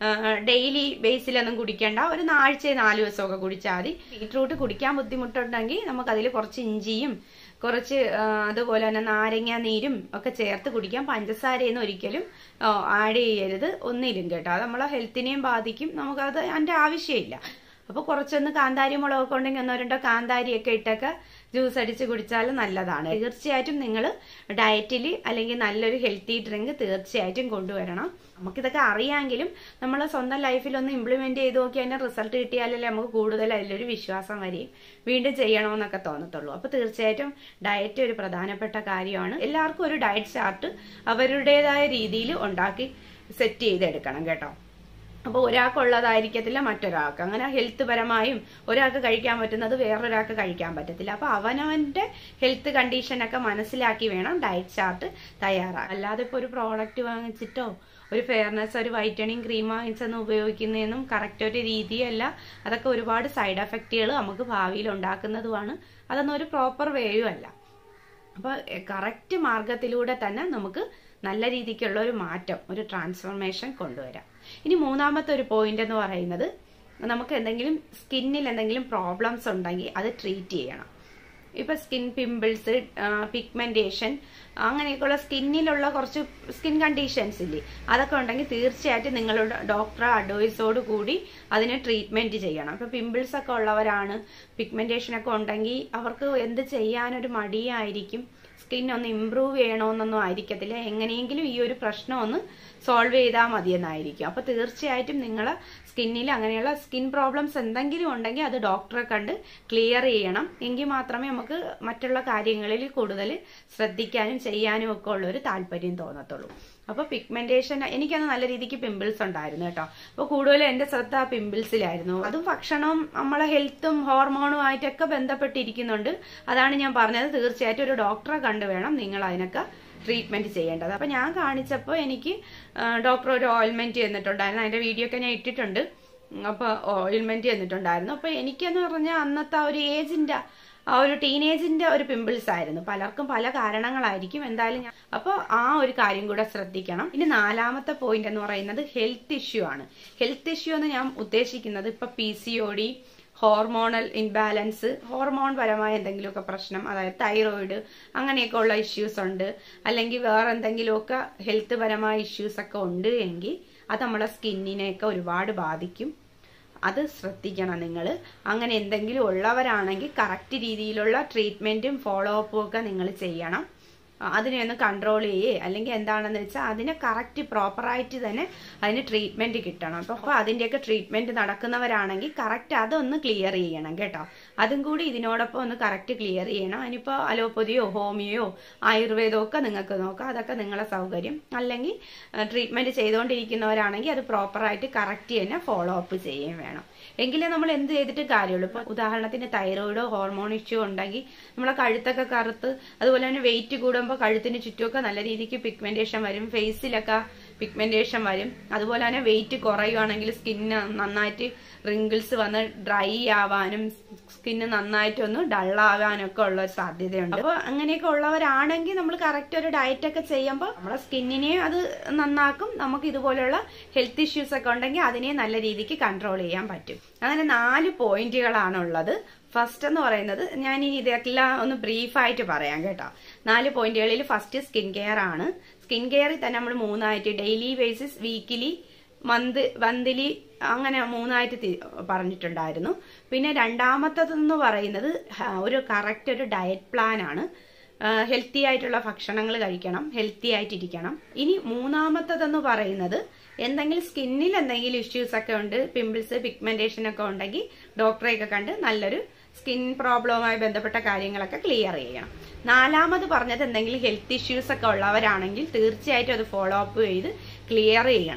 ഡെയിലി ബേസിലൊന്നും കുടിക്കേണ്ട ഒരു ആഴ്ച നാല് ദിവസമൊക്കെ കുടിച്ചാൽ മതി ബീറ്റ്റൂട്ട് കുടിക്കാൻ ബുദ്ധിമുട്ടുണ്ടെങ്കിൽ നമുക്ക് അതിൽ കുറച്ച് ഇഞ്ചിയും കുറച്ച് അതുപോലെ തന്നെ നാരങ്ങ നീരും ഒക്കെ ചേർത്ത് കുടിക്കാം പഞ്ചസാരയൊന്നും ഒരിക്കലും ആഡ് ചെയ്യരുത് ഒന്നിലും കേട്ടോ അത് നമ്മളെ ഹെൽത്തിനെയും ബാധിക്കും നമുക്കത് അതിൻ്റെ ആവശ്യമില്ല അപ്പോൾ കുറച്ചൊന്ന് കാന്താരി മുളകൊക്കെ ഉണ്ടെങ്കിൽ ഒന്നോ രണ്ടോ കാന്താരിയൊക്കെ ഇട്ടൊക്കെ ജ്യൂസ് അടിച്ച് കുടിച്ചാൽ നല്ലതാണ് തീർച്ചയായിട്ടും നിങ്ങൾ ഡയറ്റിൽ അല്ലെങ്കിൽ നല്ലൊരു ഹെൽത്തി ഡ്രിങ്ക് തീർച്ചയായിട്ടും കൊണ്ടുവരണം നമുക്കിതൊക്കെ അറിയാമെങ്കിലും നമ്മൾ സ്വന്തം ലൈഫിൽ ഒന്ന് ഇംപ്ലിമെന്റ് ചെയ്ത് നോക്കി അതിന്റെ റിസൾട്ട് കിട്ടിയാലല്ലേ നമുക്ക് കൂടുതൽ അതിലൊരു വിശ്വാസം വരെയും വീണ്ടും ചെയ്യണമെന്നൊക്കെ തോന്നത്തുള്ളൂ അപ്പോൾ തീർച്ചയായിട്ടും ഡയറ്റ് ഒരു പ്രധാനപ്പെട്ട കാര്യമാണ് എല്ലാവർക്കും ഒരു ഡയറ്റ് ചാർട്ട് അവരുടേതായ രീതിയിൽ ഉണ്ടാക്കി സെറ്റ് ചെയ്തെടുക്കണം കേട്ടോ അപ്പോൾ ഒരാൾക്കുള്ളതായിരിക്കത്തില്ല മറ്റൊരാൾക്ക് അങ്ങനെ ഹെൽത്ത് പരമായും ഒരാൾക്ക് കഴിക്കാൻ പറ്റുന്നത് വേറൊരാൾക്ക് കഴിക്കാൻ പറ്റത്തില്ല അപ്പോൾ അവനവന്റെ ഹെൽത്ത് കണ്ടീഷനൊക്കെ മനസ്സിലാക്കി വേണം ഡയറ്റ് ചാർട്ട് തയ്യാറാക്കാൻ അല്ലാതെ ഇപ്പോൾ ഒരു പ്രോഡക്റ്റ് വാങ്ങിച്ചിട്ടോ ഒരു ഫെയർനെസ് ഒരു വൈറ്റണിങ് ക്രീം വാങ്ങിച്ചൊന്നും ഉപയോഗിക്കുന്നതെന്നും കറക്റ്റ് ഒരു രീതിയല്ല അതൊക്കെ ഒരുപാട് സൈഡ് എഫക്റ്റുകൾ നമുക്ക് ഭാവിയിൽ ഉണ്ടാക്കുന്നതുമാണ് അതൊന്നും ഒരു പ്രോപ്പർ വേയും അല്ല അപ്പോൾ കറക്റ്റ് മാർഗത്തിലൂടെ തന്നെ നമുക്ക് നല്ല രീതിക്കുള്ള ഒരു മാറ്റം ഒരു ട്രാൻസ്ഫോർമേഷൻ കൊണ്ടുവരാം ഇനി മൂന്നാമത്തെ ഒരു പോയിന്റ് എന്ന് പറയുന്നത് നമുക്ക് എന്തെങ്കിലും സ്കിന്നിൽ എന്തെങ്കിലും പ്രോബ്ലംസ് ഉണ്ടെങ്കിൽ അത് ട്രീറ്റ് ചെയ്യണം ഇപ്പൊ സ്കിൻ പിമ്പിൾസ് പിഗ്മെന്റേഷൻ അങ്ങനെയൊക്കെയുള്ള സ്കിന്നിലുള്ള കുറച്ച് സ്കിൻ കണ്ടീഷൻസ് ഇല്ലേ അതൊക്കെ ഉണ്ടെങ്കിൽ തീർച്ചയായിട്ടും നിങ്ങളുടെ ഡോക്ടറെ അഡ്വൈസോട് കൂടി അതിന് ട്രീറ്റ്മെന്റ് ചെയ്യണം ഇപ്പൊ പിമ്പിൾസ് ഒക്കെ ഉള്ളവരാണ് പിഗ്മെന്റേഷൻ ഒക്കെ ഉണ്ടെങ്കിൽ അവർക്ക് എന്ത് ചെയ്യാനൊരു മടിയായിരിക്കും സ്കിൻ ഒന്ന് ഇമ്പ്രൂവ് ചെയ്യണമെന്നൊന്നും ആയിരിക്കത്തില്ല എങ്ങനെയെങ്കിലും ഈ ഒരു പ്രശ്നം ഒന്ന് സോൾവ് ചെയ്താൽ മതിയെന്നായിരിക്കും അപ്പോൾ തീർച്ചയായിട്ടും നിങ്ങൾ സ്കിന്നിൽ അങ്ങനെയുള്ള സ്കിൻ പ്രോബ്ലംസ് എന്തെങ്കിലും ഉണ്ടെങ്കിൽ അത് ഡോക്ടറെ കണ്ട് ക്ലിയർ ചെയ്യണം എങ്കിൽ മാത്രമേ നമുക്ക് മറ്റുള്ള കാര്യങ്ങളിൽ കൂടുതൽ ശ്രദ്ധിക്കാനും ചെയ്യാനും ഒക്കെ ഉള്ള ഒരു താല്പര്യം തോന്നത്തുള്ളൂ അപ്പോൾ പിഗ്മെന്റേഷൻ എനിക്കന്ന് നല്ല രീതിക്ക് പിമ്പിൾസ് ഉണ്ടായിരുന്നു കേട്ടോ അപ്പോൾ കൂടുതലും എൻ്റെ ശ്രദ്ധ ആ പിമ്പിൾസിലായിരുന്നു അതും ഭക്ഷണവും നമ്മളെ ഹെൽത്തും ഹോർമോണും ആയിട്ടൊക്കെ ബന്ധപ്പെട്ടിരിക്കുന്നുണ്ട് അതാണ് ഞാൻ പറഞ്ഞത് തീർച്ചയായിട്ടും ഒരു ഡോക്ടറെ കണ്ടു വേണം നിങ്ങൾ അതിനൊക്കെ ട്രീറ്റ്മെന്റ് ചെയ്യേണ്ടത് അപ്പൊ ഞാൻ കാണിച്ചപ്പോൾ എനിക്ക് ഡോക്ടർ ഒരു ഓയിൽമെന്റ് തന്നിട്ടുണ്ടായിരുന്നു അതിന്റെ വീഡിയോ ഒക്കെ ഞാൻ ഇട്ടിട്ടുണ്ട് അപ്പൊ ഓയിൽമെന്റ് തന്നിട്ടുണ്ടായിരുന്നു അപ്പൊ എനിക്കെന്ന് പറഞ്ഞാൽ അന്നത്തെ ആ ഒരു ഏജിന്റെ ആ ഒരു ടീനേജിന്റെ ഒരു പിമ്പിൾസ് ആയിരുന്നു പലർക്കും പല കാരണങ്ങളായിരിക്കും എന്തായാലും ഞാൻ അപ്പോൾ ആ ഒരു കാര്യം കൂടെ ശ്രദ്ധിക്കണം ഇനി നാലാമത്തെ പോയിന്റ് എന്ന് പറയുന്നത് ഹെൽത്ത് ഇഷ്യൂ ആണ് ഹെൽത്ത് ഇഷ്യൂ എന്ന് ഞാൻ ഉദ്ദേശിക്കുന്നത് ഇപ്പൊ P C O D hormonal imbalance hormone പരമായ എന്തെങ്കിലുമൊക്കെ പ്രശ്നം അതായത് തൈറോയിഡ് അങ്ങനെയൊക്കെ ഉള്ള ഇഷ്യൂസ് ഉണ്ട് അല്ലെങ്കിൽ വേറെ എന്തെങ്കിലുമൊക്കെ ഹെൽത്ത് പരമായ ഇഷ്യൂസ് ഒക്കെ ഉണ്ട് എങ്കിൽ അത് നമ്മളെ സ്കിന്നിനെയൊക്കെ ഒരുപാട് ബാധിക്കും അത് ശ്രദ്ധിക്കണം നിങ്ങൾ അങ്ങനെ എന്തെങ്കിലും ഉള്ളവരാണെങ്കിൽ കറക്റ്റ് രീതിയിലുള്ള ട്രീറ്റ്മെന്റും ഫോളോ അപ്പും ഒക്കെ നിങ്ങൾ ചെയ്യണം അതിനെ ഒന്ന് കൺട്രോൾ ചെയ്യേ അല്ലെങ്കിൽ എന്താണെന്ന് വെച്ചാൽ അതിനെ കറക്റ്റ് പ്രോപ്പറായിട്ട് തന്നെ അതിന് ട്രീറ്റ്മെന്റ് കിട്ടണം അപ്പോൾ അതിൻ്റെയൊക്കെ ട്രീറ്റ്മെന്റ് നടക്കുന്നവരാണെങ്കിൽ കറക്റ്റ് അതൊന്ന് ക്ലിയർ ചെയ്യണം കേട്ടോ അതും കൂടി ഇതിനോടൊപ്പം ഒന്ന് കറക്റ്റ് ക്ലിയർ ചെയ്യണം അതിനിപ്പോൾ അലോപ്പതിയോ ഹോമിയോ ആയുർവേദമോ ഒക്കെ നിങ്ങൾക്ക് നോക്കാം അതൊക്കെ നിങ്ങളെ സൗകര്യം അല്ലെങ്കിൽ ട്രീറ്റ്മെന്റ് ചെയ്തുകൊണ്ടിരിക്കുന്നവരാണെങ്കിൽ അത് പ്രോപ്പറായിട്ട് കറക്റ്റ് തന്നെ ഫോളോ അപ്പ് ചെയ്യുകയും വേണം എങ്കിലേ നമ്മൾ എന്ത് ചെയ്തിട്ട് കാര്യമുള്ളൂ ഇപ്പൊ ഉദാഹരണത്തിന് തൈറോയിഡോ ഹോർമോൺ ഇഷ്യൂ ഉണ്ടെങ്കിൽ നമ്മളെ കഴുത്തൊക്കെ കറുത്ത് അതുപോലെ തന്നെ വെയിറ്റ് കൂടുമ്പോൾ കഴുത്തിന് ചുറ്റുമൊക്കെ നല്ല രീതിക്ക് പിഗ്മെന്റേഷൻ വരും ഫേസിലൊക്കെ പിഗ്മെന്റേഷൻ വരും അതുപോലെ തന്നെ വെയിറ്റ് കുറയുവാണെങ്കിൽ സ്കിന്ന് നന്നായിട്ട് റിങ്കിൾസ് വന്ന് ഡ്രൈ ആവാനും സ്കിന്ന് നന്നായിട്ട് ഒന്ന് ഡള്ളാവാനൊക്കെ ഉള്ള സാധ്യതയുണ്ട് അപ്പോൾ അങ്ങനെയൊക്കെ ഉള്ളവരാണെങ്കിൽ നമ്മൾ കറക്റ്റ് ഒരു ഡയറ്റ് ഒക്കെ ചെയ്യുമ്പോൾ നമ്മളെ സ്കിന്നിനെ അത് നന്നാക്കും നമുക്ക് ഇതുപോലുള്ള ഹെൽത്ത് ഇഷ്യൂസ് ഒക്കെ ഉണ്ടെങ്കിൽ അതിനെ നല്ല രീതിക്ക് കൺട്രോൾ ചെയ്യാൻ പറ്റും അങ്ങനെ നാല് പോയിന്റുകളാണുള്ളത് ഫസ്റ്റ് എന്ന് പറയുന്നത് ഞാൻ ഈ ഇതെല്ലാം ഒന്ന് ബ്രീഫായിട്ട് പറയാം കേട്ടോ നാല് പോയിന്റുകളിൽ ഫസ്റ്റ് സ്കിൻ കെയർ ആണ് സ്കിൻ കെയറിൽ തന്നെ നമ്മൾ മൂന്നായിട്ട് daily basis weekly month monthly അങ്ങനെ മൂന്നായിട്ട് പറഞ്ഞിട്ടുണ്ടായിരുന്നു പിന്നെ രണ്ടാമത്തതെന്ന് പറയുന്നത് ഒരു കറക്റ്റ് ഒരു ഡയറ്റ് പ്ലാൻ ആണ് ഹെൽത്തി ആയിട്ടുള്ള ഭക്ഷണങ്ങൾ കഴിക്കണം ഹെൽത്തി ആയിട്ടിരിക്കണം ഇനി മൂന്നാമത്തതെന്ന് പറയുന്നത് എന്തെങ്കിലും സ്കിന്നിൽ എന്തെങ്കിലും ഇഷ്യൂസ് ഒക്കെ ഉണ്ട് പിമ്പിൾസ് പിഗ്മെന്റേഷൻ ഒക്കെ ഉണ്ടെങ്കിൽ ഡോക്ടറെയൊക്കെ കണ്ട് നല്ലൊരു സ്കിൻ പ്രോബ്ലവുമായി ബന്ധപ്പെട്ട കാര്യങ്ങളൊക്കെ ക്ലിയർ ചെയ്യണം നാലാമത് പറഞ്ഞത് എന്തെങ്കിലും ഹെൽത്ത് ഇഷ്യൂസ് ഒക്കെ ഉള്ളവരാണെങ്കിൽ തീർച്ചയായിട്ടും അത് ഫോളോ അപ്പ് ചെയ്ത് ക്ലിയർ ചെയ്യണം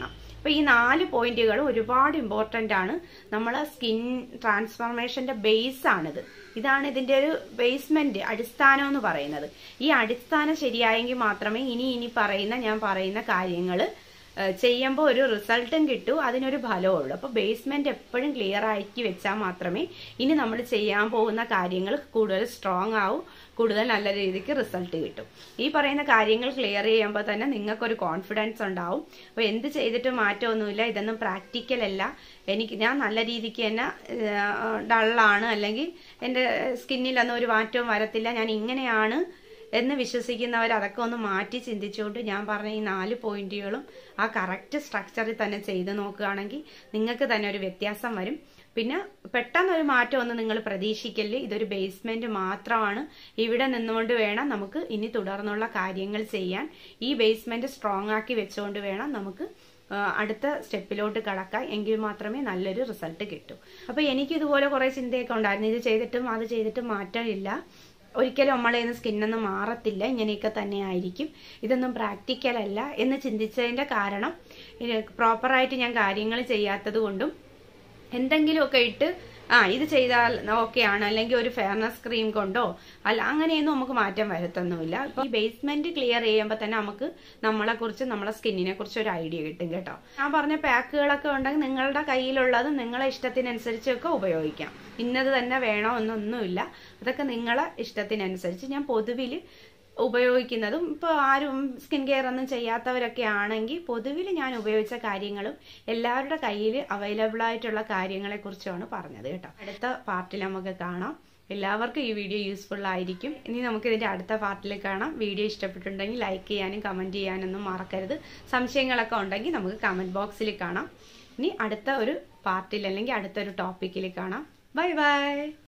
അപ്പോൾ ഈ നാല് പോയിന്റുകളും ഒരുപാട് ഇമ്പോർട്ടൻ്റ് ആണ് നമ്മൾ സ്കിൻ ട്രാൻസ്ഫോർമേഷന്റെ ബേസ് ആണിത് ഇതാണ് ഇതിന്റെ ഒരു ബേസ്മെന്റ് അടിസ്ഥാനം എന്ന് പറയുന്നത് ഈ അടിസ്ഥാനം ശരിയായെങ്കിൽ മാത്രമേ ഇനി ഇനി പറയുന്ന ഞാൻ പറയുന്ന കാര്യങ്ങൾ ചെയ്യുമ്പോൾ ഒരു റിസൾട്ടും കിട്ടൂ അതിനൊരു ഫലവും ഉള്ളൂ അപ്പോൾ ബേസ്മെന്റ് എപ്പോഴും ക്ലിയർ ആക്കി വെച്ചാൽ മാത്രമേ ഇനി നമ്മൾ ചെയ്യാൻ പോകുന്ന കാര്യങ്ങൾ കൂടുതൽ സ്ട്രോങ് ആവും കൂടുതൽ നല്ല രീതിക്ക് റിസൾട്ട് കിട്ടും ഈ പറയുന്ന കാര്യങ്ങൾ ക്ലിയർ ചെയ്യുമ്പോൾ തന്നെ നിങ്ങൾക്കൊരു കോൺഫിഡൻസ് ഉണ്ടാവും അപ്പോൾ എന്ത് ചെയ്തിട്ടും മാറ്റമൊന്നുമില്ല ഇതൊന്നും പ്രാക്ടിക്കൽ അല്ല എനിക്ക് ഞാൻ നല്ല രീതിക്ക് തന്നെ ഡള്ളാണ് അല്ലെങ്കിൽ എൻ്റെ സ്കിന്നിലൊന്നും ഒരു മാറ്റവും വരത്തില്ല ഞാൻ ഇങ്ങനെയാണ് എന്ന് വിശ്വസിക്കുന്നവർ അതൊക്കെ ഒന്ന് മാറ്റി ചിന്തിച്ചുകൊണ്ട് ഞാൻ പറഞ്ഞ ഈ നാല് പോയിന്റുകളും ആ കറക്റ്റ് സ്ട്രക്ചറിൽ തന്നെ ചെയ്ത് നോക്കുകയാണെങ്കിൽ നിങ്ങൾക്ക് തന്നെ ഒരു വ്യത്യാസം വരും പിന്നെ പെട്ടെന്നൊരു മാറ്റമൊന്നും നിങ്ങൾ പ്രതീക്ഷിക്കല്ലേ ഇതൊരു ബേസ്മെന്റ് മാത്രമാണ് ഇവിടെ നിന്നുകൊണ്ട് വേണം നമുക്ക് ഇനി തുടർന്നുള്ള കാര്യങ്ങൾ ചെയ്യാൻ ഈ ബേസ്മെന്റ് സ്ട്രോങ് ആക്കി വെച്ചുകൊണ്ട് വേണം നമുക്ക് അടുത്ത സ്റ്റെപ്പിലോട്ട് കടക്കാം എങ്കിൽ മാത്രമേ നല്ലൊരു റിസൾട്ട് കിട്ടൂ അപ്പൊ എനിക്ക് ഇതുപോലെ കുറെ ചിന്തയൊക്കെ ഉണ്ടായിരുന്നു ഇത് ചെയ്തിട്ടും അത് ചെയ്തിട്ടും മാറ്റമില്ല ഒരിക്കലും നമ്മളെ നിന്ന് സ്കിന്നൊന്നും മാറത്തില്ല ഇങ്ങനെയൊക്കെ തന്നെ ആയിരിക്കും ഇതൊന്നും പ്രാക്ടിക്കൽ അല്ല എന്ന് ചിന്തിച്ചതിന്റെ കാരണം പ്രോപ്പറായിട്ട് ഞാൻ കാര്യങ്ങൾ ചെയ്യാത്തത് കൊണ്ടും എന്തെങ്കിലുമൊക്കെ ഇട്ട് ആ ഇത് ചെയ്താൽ ഓക്കെ ആണ് അല്ലെങ്കിൽ ഒരു ഫെയർനെസ് ക്രീം കൊണ്ടോ അല്ല അങ്ങനെയൊന്നും നമുക്ക് മാറ്റം വരത്തൊന്നുമില്ല ഈ ബേസ്മെന്റ് ക്ലിയർ ചെയ്യുമ്പോൾ തന്നെ നമുക്ക് നമ്മളെ കുറിച്ച് നമ്മളെ സ്കിന്നിനെ കുറിച്ച് ഒരു ഐഡിയ കിട്ടും കേട്ടോ ഞാൻ പറഞ്ഞ പാക്കുകളൊക്കെ ഉണ്ടെങ്കിൽ നിങ്ങളുടെ കയ്യിലുള്ളത് നിങ്ങളെ ഇഷ്ടത്തിനനുസരിച്ചൊക്കെ ഉപയോഗിക്കാം ഇന്നത് തന്നെ വേണോ എന്നൊന്നുമില്ല അതൊക്കെ നിങ്ങളെ ഇഷ്ടത്തിനനുസരിച്ച് ഞാൻ പൊതുവിൽ ഉപയോഗിക്കുന്നതും ഇപ്പോൾ ആരും സ്കിൻ കെയർ ഒന്നും ചെയ്യാത്തവരൊക്കെ ആണെങ്കിൽ പൊതുവിൽ ഞാൻ ഉപയോഗിച്ച കാര്യങ്ങളും എല്ലാവരുടെ കയ്യിൽ അവൈലബിൾ ആയിട്ടുള്ള കാര്യങ്ങളെ കുറിച്ചാണ് പറഞ്ഞത് കേട്ടോ അടുത്ത പാർട്ടിൽ നമുക്ക് കാണാം എല്ലാവർക്കും ഈ വീഡിയോ യൂസ്ഫുൾ ആയിരിക്കും ഇനി നമുക്ക് ഇതിന്റെ അടുത്ത പാർട്ടിൽ കാണാം വീഡിയോ ഇഷ്ടപ്പെട്ടിട്ടുണ്ടെങ്കിൽ ലൈക്ക് ചെയ്യാനും കമന്റ് ചെയ്യാനൊന്നും മറക്കരുത് സംശയങ്ങളൊക്കെ ഉണ്ടെങ്കിൽ നമുക്ക് കമന്റ് ബോക്സിൽ കാണാം ഇനി അടുത്ത ഒരു പാർട്ടിൽ അല്ലെങ്കിൽ അടുത്തൊരു ടോപ്പിക്കിൽ കാണാം ബൈ ബൈ